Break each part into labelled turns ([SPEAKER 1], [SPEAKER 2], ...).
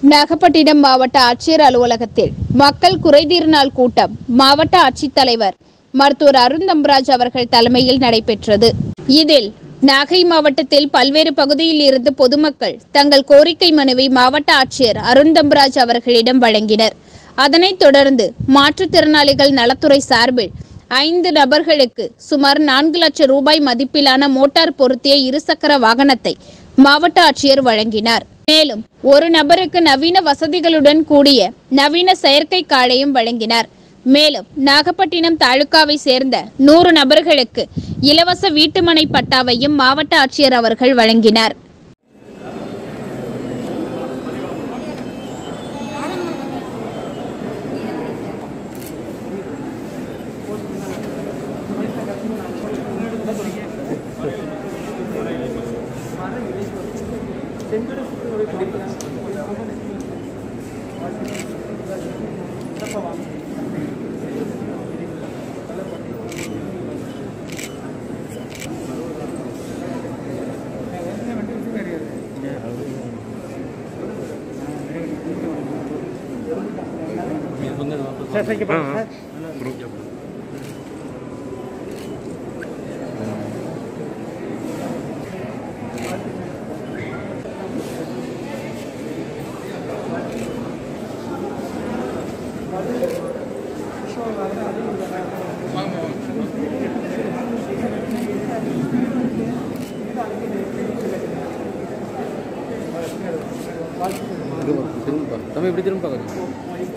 [SPEAKER 1] நாகப்பட்டினம் மாவட்ட ஆட்சியர் அலுவலகத்தில் மக்கள் குறைதீர் நாள் கூட்டம் மாவட்ட ஆட்சித்தலைவர் மருத்துவர் அருண் தம்பராஜ் அவர்கள் தலைமையில் நடைபெற்றது இதில் நாகை மாவட்டத்தில் பல்வேறு பகுதியில் இருந்து பொதுமக்கள் தங்கள் கோரிக்கை மனுவை மாவட்ட ஆட்சியர் அருண் தம்பராஜ் அவர்களிடம் வழங்கினர் அதனைத் தொடர்ந்து மாற்றுத்திறனாளிகள் நலத்துறை சார்பில் ஐந்து நபர்களுக்கு சுமார் நான்கு லட்சம் ரூபாய் மதிப்பிலான மோட்டார் பொருத்திய இருசக்கர வாகனத்தை மாவட்ட ஆட்சியர் வழங்கினார் மேலும் ஒரு நபருக்கு நவீன வசதிகளுடன் கூடிய நவீன செயற்கை காளையும் வழங்கினார் மேலும் நாகப்பட்டினம் தாலுகாவை சேர்ந்த நூறு நபர்களுக்கு இலவச வீட்டுமனை பட்டாவையும் மாவட்ட ஆட்சியர் அவர்கள் வழங்கினார்
[SPEAKER 2] திரும்ப திரும்ப தம்பி இப்படி திரும்ப பார்க்குறீங்க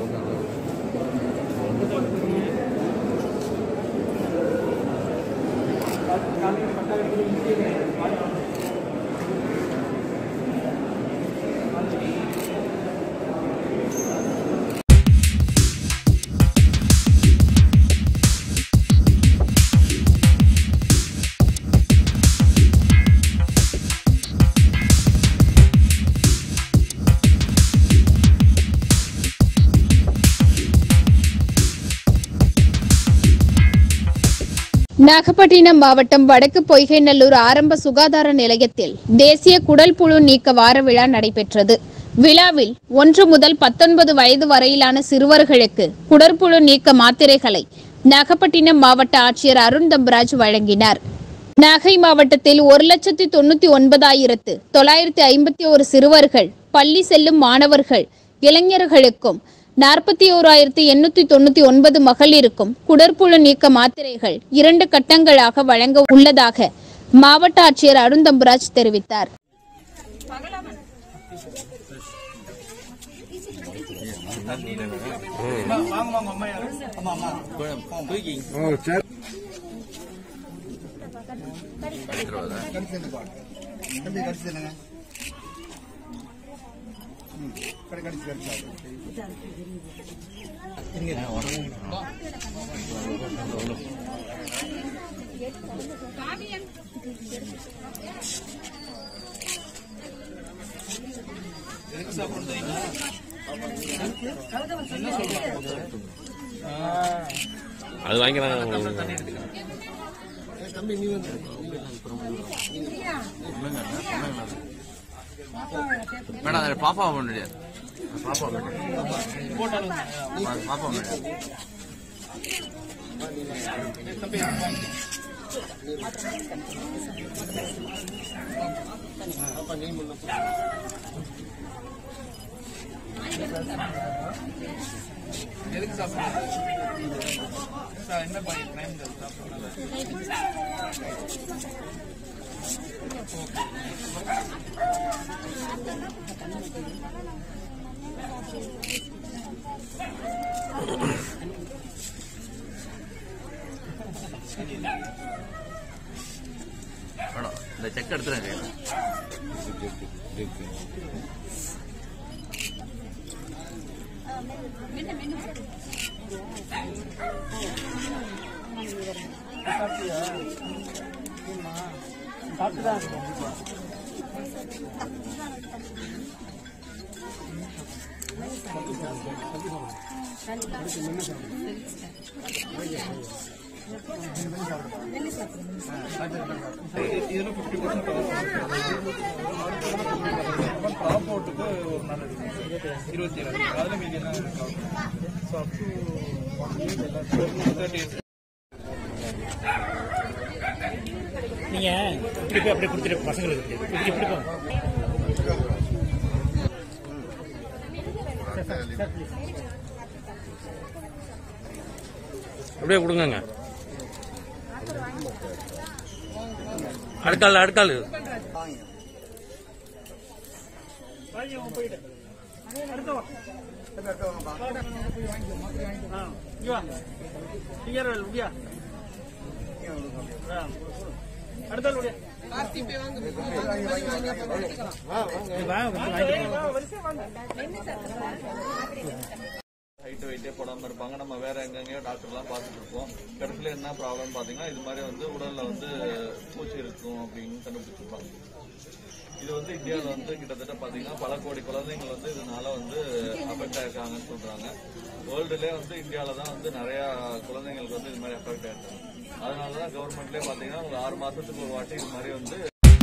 [SPEAKER 1] நாகப்பட்டினம் மாவட்டம் வடக்கு பொய்கைநல்லூர் ஆரம்ப சுகாதார நிலையத்தில் தேசிய குடல் புழு நீக்க வார விழா நடைபெற்றது விழாவில் ஒன்று முதல் பத்தொன்பது வயது வரையிலான சிறுவர்களுக்கு குடற்புழு நீக்க மாத்திரைகளை நாகப்பட்டினம் மாவட்ட ஆட்சியர் அருண் தம்பராஜ் வழங்கினார் நாகை மாவட்டத்தில் ஒரு லட்சத்தி தொண்ணூத்தி ஒன்பதாயிரத்து தொள்ளாயிரத்தி ஐம்பத்தி ஒரு சிறுவர்கள் பள்ளி செல்லும் மாணவர்கள் இளைஞர்களுக்கும் நாற்பத்தி ஓராயிரத்தி எண்ணூத்தி தொண்ணூத்தி ஒன்பது மகளிருக்கும் குடற்புழு நீக்க மாத்திரைகள் இரண்டு கட்டங்களாக வழங்க உள்ளதாக மாவட்ட ஆட்சியர் அருண் தம்பராஜ் தெரிவித்தார்
[SPEAKER 3] அது வாங்கிக்கலாம்
[SPEAKER 2] மேடம் அதில் பாப்பா பண்ணுறியா பாப்பா பாப்பா பண்ணுறியா மேடம் இந்த செக் எடுத்துறேன் கையில்
[SPEAKER 3] இதில் ஃபிஃப்டி பர்சன்ட் கவர் ட்ராப் அவுட்டுக்கு ஒரு நாள் எடுக்கும் இருபத்தி ஏழு அதில் மீதி எல்லாம் so up to thirty years
[SPEAKER 4] நீங்க இப்படி போய் அப்படியே கொடுத்துட்டு பசங்களுக்கு இப்படி இப்படி போங்க
[SPEAKER 2] அப்படியே கொடுங்கங்க அடுக்கால் அடுக்கால்
[SPEAKER 3] ஹைட் வெயிட்டே போடாம இருப்பாங்க நம்ம வேற எங்கெங்கயோ டாக்டர்லாம் பார்த்துட்டு இருப்போம் கடைசியில் என்ன ப்ராப்ளம் பார்த்தீங்கன்னா இது மாதிரி வந்து உடல்ல வந்து பூச்சி இருக்கும் அப்படின்னு கண்டுபிடிச்சிருப்பாங்க இது வந்து இந்தியாவில் வந்து கிட்டத்தட்ட பார்த்தீங்கன்னா பல கோடி குழந்தைகள் வந்து இதனால வந்து அஃபெக்ட் ஆயிருக்காங்கன்னு சொல்றாங்க வேர்ல்டுலேயே வந்து இந்தியாவில் தான் வந்து நிறைய குழந்தைங்களுக்கு வந்து இது மாதிரி அஃபெக்ட் ஆயிருக்காங்க அதனால தான் கவர்மெண்ட்லேயே பார்த்தீங்கன்னா ஒரு ஆறு மாசத்துக்கு ஒரு வாட்டி இது மாதிரி வந்து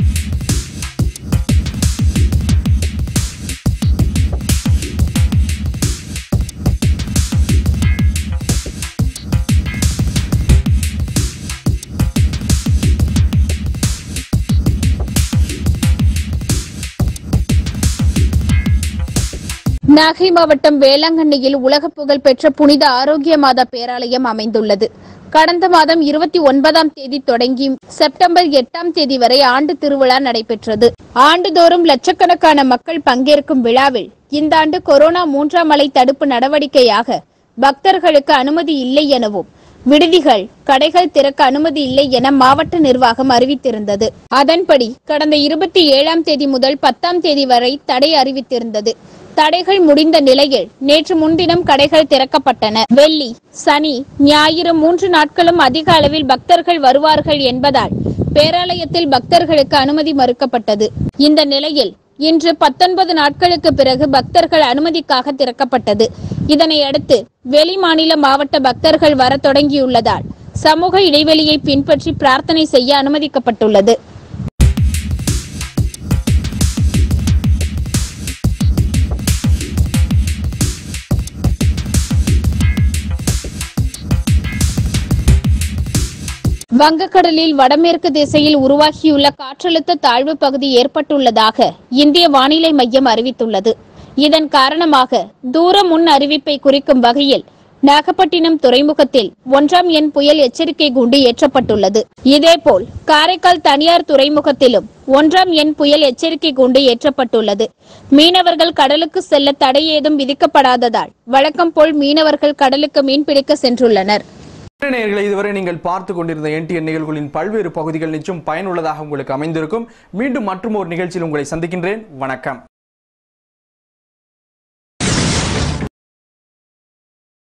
[SPEAKER 1] நாகை மாவட்டம் வேளாங்கண்ணியில் உலக புகழ் பெற்ற புனித ஆரோக்கிய மாதா பேராலயம் அமைந்துள்ளது கடந்த மாதம் இருபத்தி ஒன்பதாம் தேதி தொடங்கி செப்டம்பர் எட்டாம் தேதி வரை ஆண்டு திருவிழா நடைபெற்றது ஆண்டுதோறும் லட்சக்கணக்கான மக்கள் பங்கேற்கும் விழாவில் இந்த ஆண்டு கொரோனா மூன்றாம் அலை தடுப்பு நடவடிக்கையாக பக்தர்களுக்கு அனுமதி இல்லை எனவும் விடுதிகள் கடைகள் திறக்க அனுமதி இல்லை என மாவட்ட நிர்வாகம் அறிவித்திருந்தது அதன்படி கடந்த இருபத்தி ஏழாம் தேதி முதல் பத்தாம் தேதி வரை தடை அறிவித்திருந்தது தடைகள் முடிந்த நிலையில் நேற்று முன்தினம் கடைகள் திறக்கப்பட்டன வெள்ளி சனி ஞாயிறு மூன்று நாட்களும் அதிக அளவில் பக்தர்கள் வருவார்கள் என்பதால் பேராலயத்தில் பக்தர்களுக்கு அனுமதி மறுக்கப்பட்டது இந்த நிலையில் இன்று பத்தொன்பது நாட்களுக்கு பிறகு பக்தர்கள் அனுமதிக்காக திறக்கப்பட்டது இதனையடுத்து வெளி மாநில மாவட்ட பக்தர்கள் வர தொடங்கியுள்ளதால் சமூக இடைவெளியை பின்பற்றி பிரார்த்தனை செய்ய அனுமதிக்கப்பட்டுள்ளது வங்கக்கடலில் வடமேற்கு திசையில் உருவாகியுள்ள காற்றழுத்த தாழ்வு பகுதி ஏற்பட்டுள்ளதாக இந்திய வானிலை மையம் அறிவித்துள்ளது இதன் காரணமாக தூர முன் அறிவிப்பை குறிக்கும் வகையில் நாகப்பட்டினம் துறைமுகத்தில் ஒன்றாம் எண் புயல் எச்சரிக்கை குண்டு ஏற்றப்பட்டுள்ளது இதேபோல் காரைக்கால் தனியார் துறைமுகத்திலும் ஒன்றாம் எண் புயல் எச்சரிக்கை குண்டு ஏற்றப்பட்டுள்ளது மீனவர்கள் கடலுக்கு செல்ல தடை ஏதும் விதிக்கப்படாததால் வழக்கம் போல் மீனவர்கள் கடலுக்கு மீன்பிடிக்க சென்றுள்ளனர்
[SPEAKER 5] நேயர்களை இதுவரை நீங்கள் பார்த்து கொண்டிருந்த என்டிஎன் நிகழ்வுகளின் பல்வேறு பகுதிகள் நிச்சயம் பயனுள்ளதாக உங்களுக்கு அமைந்திருக்கும் மீண்டும் மற்றும் ஒரு நிகழ்ச்சியில் உங்களை சந்திக்கின்றேன் வணக்கம்